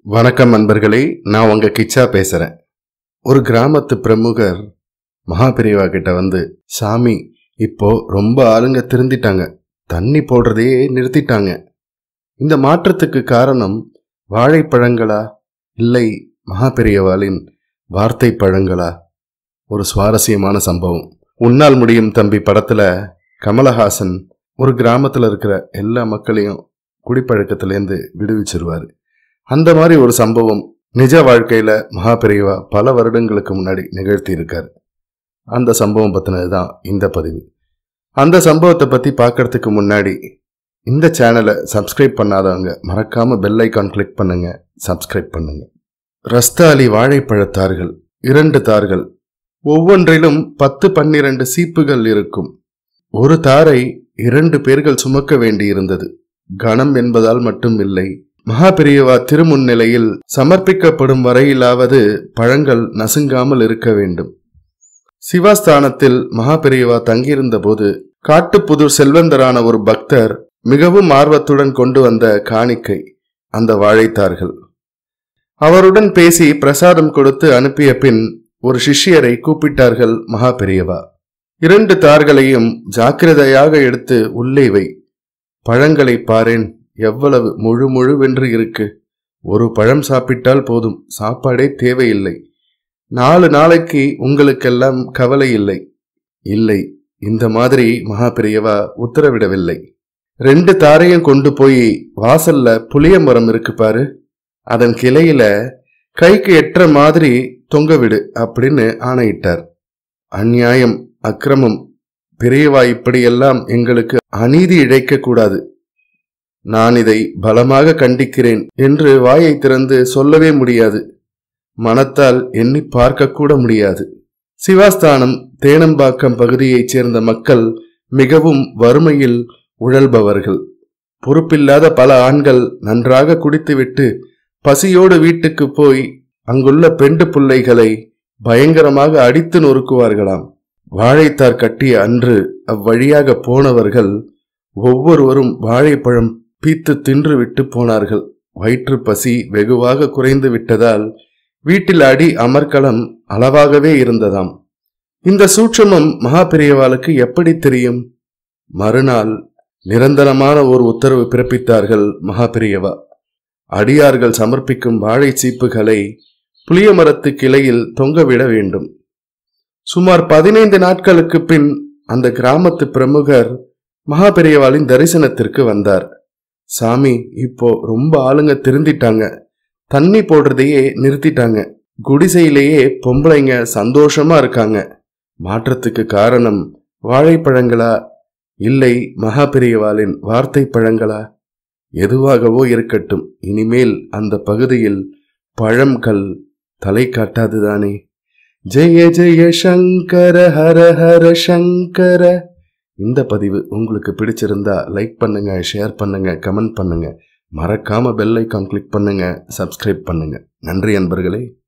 வணக்கம் நண்பர்களே நான் உங்க கிச்சா பேசுறேன் ஒரு கிராமத்து பிரமுகர் மகாபிரிவா கிட்ட வந்து சாமி இப்போ ரொம்ப ஆளுங்க திருந்திட்டாங்க தண்ணி போடுறதையே நிறுத்திட்டாங்க இந்த மாற்றத்துக்கு காரணம் வாழைப்பழங்களா இல்லை மகாபெரியவாளின் வார்த்தை பழங்களா ஒரு சுவாரஸ்யமான சம்பவம் உன்னால் முடியும் தம்பி படத்துல கமலஹாசன் ஒரு கிராமத்துல இருக்கிற எல்லா மக்களையும் குடிப்பழக்கத்திலேருந்து விடுவிச்சிருவாரு அந்த மாதிரி ஒரு சம்பவம் நிஜ வாழ்க்கையில மகாபெரிவா பல வருடங்களுக்கு முன்னாடி நிகழ்த்தி இருக்காரு அந்த சம்பவம் பத்தினது தான் இந்த பதிவு அந்த சம்பவத்தை பத்தி பார்க்கறதுக்கு முன்னாடி இந்த சேனலை சப்ஸ்கிரைப் பண்ணாதவங்க மறக்காம பெல் ஐக்கான் கிளிக் பண்ணுங்க சப்ஸ்கிரைப் பண்ணுங்க ரஸ்தாலி வாழைப்பழத்தார்கள் இரண்டு தார்கள் ஒவ்வொன்றிலும் பத்து பன்னிரண்டு சீப்புகள் இருக்கும் ஒரு தாரை இரண்டு பேர்கள் சுமக்க வேண்டியிருந்தது கணம் என்பதால் மட்டும் இல்லை மகாபெரியவா திருமுன்னிலையில் சமர்ப்பிக்கப்படும் வரையிலாவது பழங்கள் நசுங்காமல் இருக்க வேண்டும் சிவாஸ்தானத்தில் மகாபெரியவா தங்கியிருந்த போது காட்டுப்புதூர் செல்வந்தரான ஒரு பக்தர் மிகவும் ஆர்வத்துடன் கொண்டு வந்த காணிக்கை அந்த வாழைத்தார்கள் அவருடன் பேசி பிரசாதம் கொடுத்து அனுப்பிய பின் ஒரு சிஷ்யரை கூப்பிட்டார்கள் மகாபெரியவா இரண்டு தார்களையும் ஜாக்கிரதையாக எடுத்து உள்ளே வை பழங்களை பாரேன் எவ்வளவு முழு முழுவென்று இருக்கு ஒரு பழம் சாப்பிட்டால் போதும் சாப்பாடே தேவையில்லை நாலு நாளைக்கு உங்களுக்கெல்லாம் கவலை இல்லை இல்லை இந்த மாதிரி மகாபிரியவா உத்தரவிடவில்லை ரெண்டு தாரையும் கொண்டு போய் வாசல்ல புளிய மரம் இருக்கு பாரு அதன் கிளையில கைக்கு எட்டுற மாதிரி தொங்க விடு அப்படின்னு ஆணையிட்டார் அநியாயம் அக்கிரமம் பெரியவா இப்படியெல்லாம் எங்களுக்கு அநீதி இழைக்க கூடாது நான் இதை பலமாக கண்டிக்கிறேன் என்று வாயை திறந்து சொல்லவே முடியாது மனத்தால் எண்ணி பார்க்க கூட முடியாது சிவாஸ்தானம் தேனம்பாக்கம் பகுதியைச் சேர்ந்த மக்கள் மிகவும் வறுமையில் உழல்பவர்கள் பொறுப்பில்லாத பல ஆண்கள் நன்றாக குடித்துவிட்டு பசியோடு வீட்டுக்கு போய் அங்குள்ள பெண்டு பிள்ளைகளை பயங்கரமாக அடித்து நொறுக்குவார்களாம் வாழைத்தார் கட்டிய அன்று அவ்வழியாக போனவர்கள் ஒவ்வொருவரும் வாழைப்பழம் பீத்து தின்று விட்டு போனார்கள் வயிற்று பசி வெகுவாக குறைந்து விட்டதால் வீட்டில் அடி அமர்க்களம் அளவாகவே இருந்ததாம் இந்த சூட்சமம் மகாபெரியவாளுக்கு எப்படி தெரியும் மறுநாள் நிரந்தரமான ஒரு உத்தரவு பிறப்பித்தார்கள் மகாபெரியவா அடியார்கள் சமர்ப்பிக்கும் வாழை சீப்புகளை புளிய மரத்து கிளையில் தொங்கவிட வேண்டும் சுமார் பதினைந்து நாட்களுக்கு பின் அந்த கிராமத்து பிரமுகர் மகாபெரியவாளின் தரிசனத்திற்கு வந்தார் சாமி இப்போ ரொம்ப ஆளுங்க திருந்திட்டாங்க தண்ணி போடுறதையே நிறுத்திட்டாங்க குடிசையிலேயே பொம்பளைங்க சந்தோஷமா இருக்காங்க மாற்றத்துக்கு காரணம் வாழைப்பழங்களா இல்லை மகாபெரியவாளின் வார்த்தை பழங்களா எதுவாகவோ இருக்கட்டும் இனிமேல் அந்த பகுதியில் பழம்கள் தலை காட்டாதுதானே ஜெய ஜெய சங்கர ஹர ஹர சங்கர இந்த பதிவு உங்களுக்கு பிடிச்சிருந்தா லைக் பண்ணுங்க ஷேர் பண்ணுங்க கமெண்ட் பண்ணுங்க மறக்காம பெல் ஐக்கான் கிளிக் பண்ணுங்க சப்ஸ்கிரைப் பண்ணுங்க நன்றி அன்பர்களே